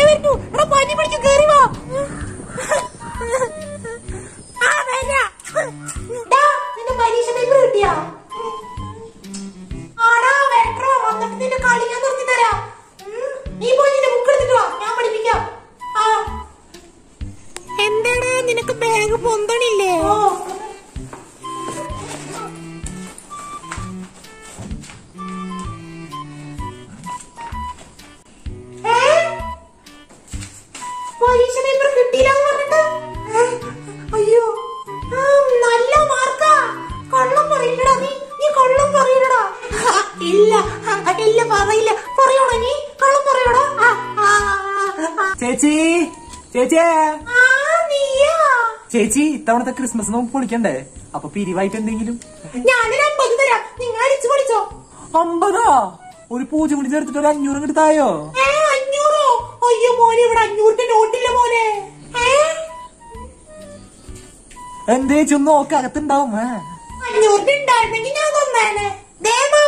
വരുന്നു എടാ പനി പിടിച്ചു കേറി വാ ആ വരാ ഡാ നിന്റെ പരീക്ഷ പേപ്പർ കിട്ടിയാ ആടാ വെട്രോ വന്നിട്ട് നിന്റെ കളി ഞാൻ നിർത്തി തരാം ഉം, നീ പോയി നിന്റെ ബുക്ക് എടുത്തിട്ട് വാ ഞാൻ പഠിപ്പിക്കാം ആ എന്താണ് നിനക്ക് ബാഗ് പൊന്തണില്ലേ ഓ ഏ? പരീക്ഷ പേപ്പർ കിട്ടിയില്ല എന്ന് പറഞ്ഞിട്ട് ഏ? അയ്യോ ആ, നല്ല മാർക്കാ കള്ളം പറയില്ലടാ നീ നീ കള്ളം പറയില്ലടാ ആ, ഇല്ല ആ, ഇല്ല പറയില്ല പറയണോ നീ കള്ളം പറയണോ ആ, ആ, ആ, ആ. ചേച്ചി ചേച്ചിയെ ആ, നീയാ ചേച്ചി ഇത്തവണത്തെ ക്രിസ്മസ് നമുക്ക് പൊളിക്കണ്ടേ അപ്പൊ പിരിവായിട്ട് എന്തെങ്കിലും ഞാനൊരു അമ്പത് തരാം നിങ്ങൾ അടിച്ചു പഠിച്ചോ അമ്പതാ ഒരു പൂജ്യം കൂടി ചേർത്തിട്ട് ഒരു അഞ്ഞൂറ് ഇങ്ങോട്ട് തായോ ഏ അഞ്ഞൂറോ അയ്യോ മോനെ ഇവിടെ അഞ്ഞൂറിന്റെ നോട്ടില്ല മോനെ ഏ എന്തേ ചേച്ചി ഒന്ന് നോക്ക് അകത്തുണ്ടാവും ഏ. അഞ്ഞൂറിന്റെ ഉണ്ടായിരുന്നെങ്കിൽ ഞാൻ തന്നേനെ ദേ മാ